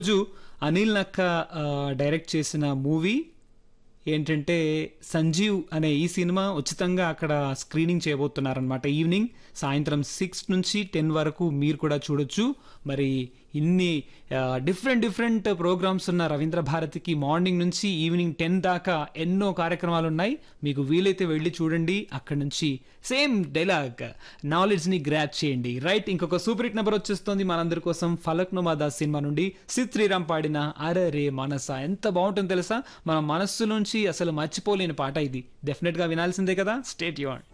రోజు అనిల్ నక్క ఆ, డైరెక్ట్ చేసిన మూవీ ఏంటంటే సంజీవ్ అనే ఈ సినిమా ఉచితంగా అక్కడ స్క్రీనింగ్ చేయబోతున్నారనమాట ఈవినింగ్ సాయంత్రం సిక్స్ నుంచి టెన్ వరకు మీరు కూడా చూడొచ్చు మరి ఇన్ని డిఫరెంట్ డిఫరెంట్ ప్రోగ్రామ్స్ ఉన్న రవీంద్ర భారతికి మార్నింగ్ నుంచి ఈవినింగ్ టెన్ దాకా ఎన్నో కార్యక్రమాలు ఉన్నాయి మీకు వీలైతే వెళ్ళి చూడండి అక్కడ నుంచి సేమ్ డైలాగ్ నాలెడ్జ్ని గ్రాప్ చేయండి రైట్ ఇంకొక సూపర్ హిట్ నెంబర్ వచ్చేస్తుంది మనందరి కోసం ఫలక్ నుమాదా సినిమా నుండి సిద్ శ్రీరామ్ పాడిన అరే రే మనస ఎంత బాగుంటుందో తెలుసా మన మనస్సు నుంచి అసలు మర్చిపోలేని పాట ఇది డెఫినెట్గా వినాల్సిందే కదా స్టేట్ యూన్